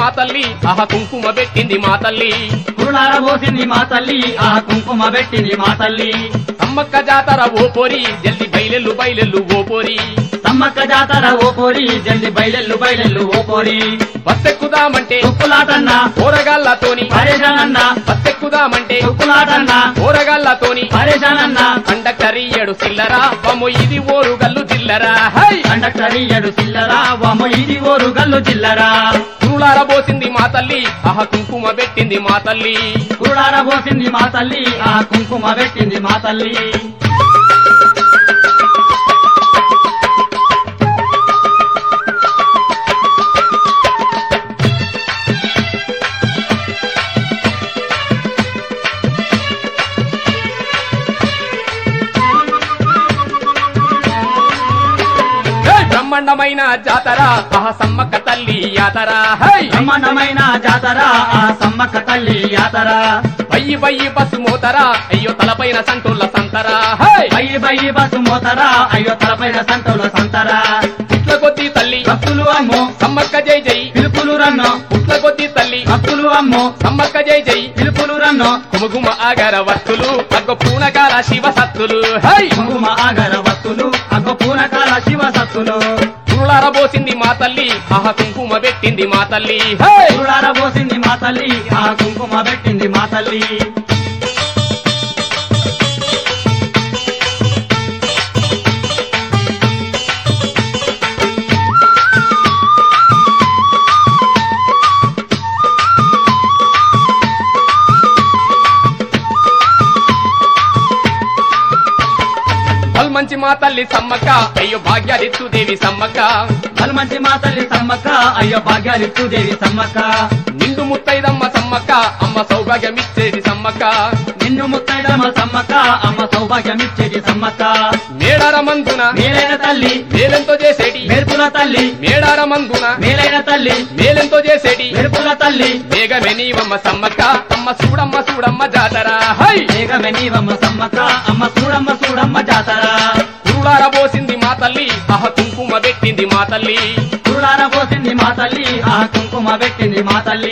తల్లి ఆహ కుంకుమ పెట్టింది మా తల్లి కురులార పోసింది మా తల్లి ఆ కుంకుమ పెట్టింది మా తల్లి సమ్మక్క జాతర ఓ పోరి జల్ది బయలెల్లు బయలెల్లు ఓ పోరి సమ్మక్క జాతర ఓ పోరి జల్ది బయలెల్లు బయలెల్లు ఓ పోరి బస్సెక్కుదామంటే తుప్పులాటన్నా కూరగాళ్ళతోని పరేషానన్నా బస్సెక్కుదామంటే తుప్పులాటన్నా కూరగాళ్ళతోని పరేషానన్నా కండక్టర్ ఇయ్యడు సిల్లరా బొమ్మ ఇది ఓరు గల్లు జిల్లరా హై కండక్టర్ ఇయ్యడు చిల్లరా వామ ఇది ఓరు గల్లు చిల్లరా కురులార పోసింది మా తల్లి ఆహ కుంకుమ పెట్టింది మా తల్లి కురులార పోసింది మా తల్లి ఆ కుంకుమ పెట్టింది మా తల్లి హే! బ్రహ్మాండమైన జాతర ఆహ సమ్మక్క తల్లి యాతర హై బ్రహ్మాండమైన జాతర ఆ సమ్మక్క తల్లి యాతర బయ్యి బయ్యి బస్సు మోతరా అయ్యో తలపైన సంటుల్ల సంతరా హై బయ్యి బయ్యి బస్సు మోతరా అయ్యో తలపైన సంతోల సంతరా పుట్ల కొద్ది తల్లి భక్తులు అమ్మో సమ్మక్క జై జై పిలుపులు రన్నో పుట్ల కొద్ది తల్లి భక్తులు అమ్మో సమ్మక్క జై జై పిలుపులు రన్నో కుముగుమ ఆగర వత్తులు అగ్గ పూనకాల శివ సత్తులు హై కుంకుమ ఆగర వత్తులు అగ్గ పూనకాల శివ సత్తులు కురులార పోసింది మా తల్లి ఆహ కుంకుమ పెట్టింది మా తల్లి హై కురులార పోసింది మా తల్లి ఆ కుంకుమ పెట్టింది మా తల్లి మంచి మా తల్లి సమ్మక్క అయ్యో భాగ్యాదిత్తు దేవి సమ్మక్క మంచి మా తల్లి సమ్మక్క అయ్యో భాగ్యాలిత్తు దేవి సమ్మక్క నిండు ముత్తైదమ్మ సమ్మక్క అమ్మ సౌభాగ్యమిచ్చేది సమ్మక్క నిన్ను ముత్తైదమ్మ సమ్మక్క అమ్మ సౌభాగ్యమిచ్చేది సమ్మక్క మేడార మందున మేలైన తల్లి మేలెంతో చేసేటి మెరుపుల తల్లి మేడార మందున మేలైన తల్లి మేలెంతో చేసేటి మెరుపుల తల్లి వేగమే నీవమ్మ సమ్మక్క అమ్మ చూడమ్మ చూడమ్మ జాతర హై వేగమే నీవమ్మ సమ్మక్క అమ్మ చూడమ్మ చూడమ్మ జాతర కురులార పోసింది మా తల్లి ఆహ కుంకుమ పెట్టింది మా తల్లి కురులార పోసింది మా తల్లి ఆ కుంకుమ పెట్టింది మా తల్లి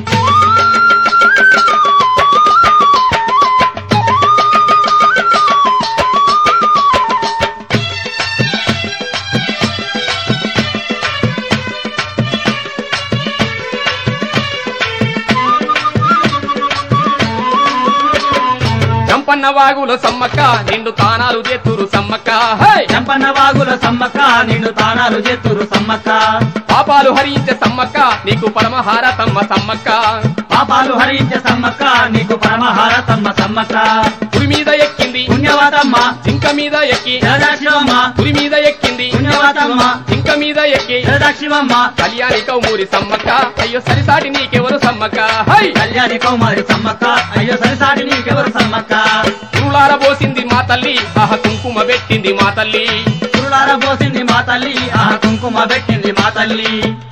చంపన్న వాగులో సమ్మక్క నిండు తానాలు చేతురు సమ్మక్క హై చంపన్న వాగుల సమ్మక్క నిన్ను తానాలు చేతురు సమ్మక్క పాపాలు హరించే సమ్మక్క నీకు పరమహారతమ్మ సమ్మక్క పాపాలు హరించే సమ్మక్క నీకు పరమహారతమ్మ సమ్మక్క పురి మీద ఎక్కింది పుణ్యవాతమ్మ జింక మీద ఎక్కి జగదాక్షివమ్మ పురి మీద ఎక్కింది పుణ్యవాతమ్మ జింక మీద ఎక్కి జగదాక్షివమ్మ కళ్యాణి కౌమూరి సమ్మక్క అయ్యో సరిసాటి నీకెవరు సమ్మక్క హై కళ్యాణి కౌమారి సమ్మక్క అయ్యో సరిసాటి నీకెవరు సమ్మక్క కురులార పోసింది మా తల్లి ఆహ కుంకుమ పెట్టింది మా తల్లి కురులార పోసింది మా తల్లి ఆ కుంకుమ పెట్టింది మా తల్లి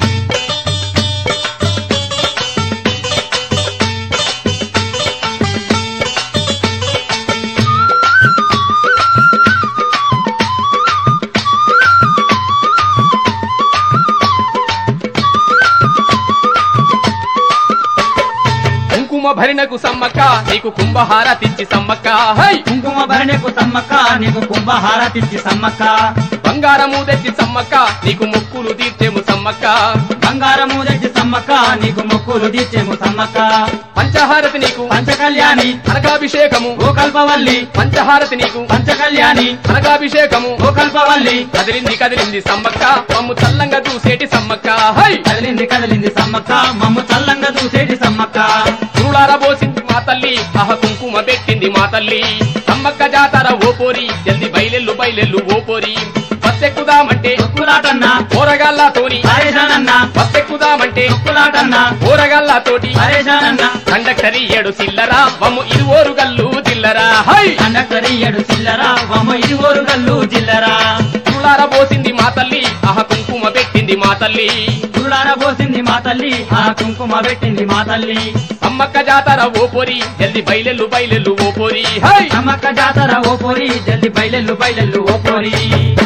కుంకుమ భరినకు సమ్మక్క నీకు కుంభహారతిచ్చి సమ్మక్క హై కుంకుమ భరణకు సమ్మక్క నీకు కుంభహారతిచ్చి సమ్మక్క బంగారము తెచ్చి సమ్మక్క నీకు మొక్కులు తీర్చేము సమ్మక్క బంగారము తెచ్చి సమ్మక్క నీకు మొక్కులు తీర్చేము సమ్మక్క పంచహారతి నీకు పంచకళ్యాణి కనకాభిషేకము ఓ కల్పవల్లి పంచహారతి నీకు పంచకళ్యాణి కనకాభిషేకము ఓ కల్పవల్లి కదిలింది కదిలింది సమ్మక్క మమ్ము చల్లంగా చూసేటి సమ్మక్క హై కదిలింది కదిలింది సమ్మక్క మమ్ము చల్లంగా చూసేటి సమ్మక్క కురులార పోసింది మా తల్లి ఆహ కుంకుమ పెట్టింది మా తల్లి సమ్మక్క జాతర ఓ పోరి జల్ది బయలెల్లు బయలెల్లు ఓ పోరి బస్సెక్కుదామంటే తొక్కులాటన్నా కూరగాళ్ళతోని పరేషానన్నా బస్సెక్కుదామంటే తొక్కులాటన్నా కూరగాళ్ళతోటి పరేషానన్నా కండక్టర్ ఏడు సిల్లరా వమ్ము ఇది ఓరు గల్లు జిల్లరా హై కండక్టర్ ఇయ్యడు చిల్లరా వమ్మ ఇది ఓరు గల్లు చిల్లరా కురులార పోసింది మా తల్లి ఆహ కుంకుమ పెట్టింది మా తల్లి కురులార పోసింది మా తల్లి ఆ కుంకుమ పెట్టింది మా తల్లి సమ్మక్క జాతర ఓ పోరి జల్ది బయలెల్లు బయలెల్లు ఓ పోరి హై నమ్మక్క జాతర ఓ పోరి జల్ది బయలెల్లు బయలెల్లు ఓ పోరి